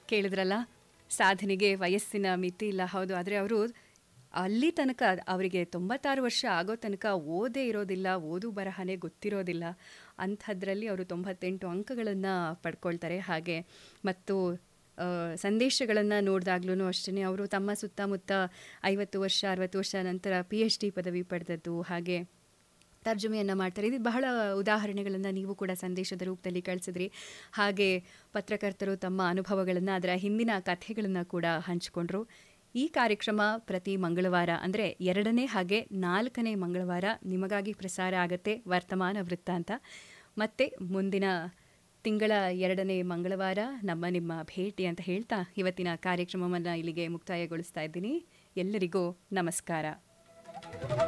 ಕೇಳಿದ್ರಲ್ಲ ಸಾಧನೆಗೆ ವಯಸ್ಸಿನ ಮಿತಿ ಇಲ್ಲ ಹೌದು ಆದರೆ ಅವರು ಅಲ್ಲಿ ತನಕ ಅವರಿಗೆ ತೊಂಬತ್ತಾರು ವರ್ಷ ಆಗೋ ತನಕ ಓದೇ ಇರೋದಿಲ್ಲ ಓದು ಬರಹನೇ ಗೊತ್ತಿರೋದಿಲ್ಲ ಅಂಥದ್ರಲ್ಲಿ ಅವರು ತೊಂಬತ್ತೆಂಟು ಅಂಕಗಳನ್ನು ಪಡ್ಕೊಳ್ತಾರೆ ಹಾಗೆ ಮತ್ತು ಸಂದೇಶಗಳನ್ನು ನೋಡಿದಾಗ್ಲೂ ಅಷ್ಟೇ ಅವರು ತಮ್ಮ ಸುತ್ತಮುತ್ತ ಐವತ್ತು ವರ್ಷ ಅರವತ್ತು ವರ್ಷ ನಂತರ ಪಿ ಎಚ್ ಡಿ ಪದವಿ ಪಡೆದದ್ದು ಹಾಗೆ ತರ್ಜುಮೆಯನ್ನು ಮಾಡ್ತಾರೆ ಇದು ಬಹಳ ಉದಾಹರಣೆಗಳನ್ನು ನೀವು ಕೂಡ ಸಂದೇಶದ ರೂಪದಲ್ಲಿ ಕಳಿಸಿದ್ರಿ ಹಾಗೆ ಪತ್ರಕರ್ತರು ತಮ್ಮ ಅನುಭವಗಳನ್ನು ಅದರ ಹಿಂದಿನ ಕಥೆಗಳನ್ನು ಕೂಡ ಹಂಚಿಕೊಂಡ್ರು ಈ ಕಾರ್ಯಕ್ರಮ ಪ್ರತಿ ಮಂಗಳವಾರ ಅಂದರೆ ಎರಡನೇ ಹಾಗೆ ನಾಲ್ಕನೇ ಮಂಗಳವಾರ ನಿಮಗಾಗಿ ಪ್ರಸಾರ ಆಗುತ್ತೆ ವರ್ತಮಾನ ವೃತ್ತ ಅಂತ ಮತ್ತೆ ಮುಂದಿನ ತಿಂಗಳ ಎರಡನೇ ಮಂಗಳವಾರ ನಮ್ಮ ನಿಮ್ಮ ಭೇಟಿ ಅಂತ ಹೇಳ್ತಾ ಇವತ್ತಿನ ಕಾರ್ಯಕ್ರಮವನ್ನು ಇಲ್ಲಿಗೆ ಮುಕ್ತಾಯಗೊಳಿಸ್ತಾ ಇದ್ದೀನಿ ಎಲ್ಲರಿಗೂ ನಮಸ್ಕಾರ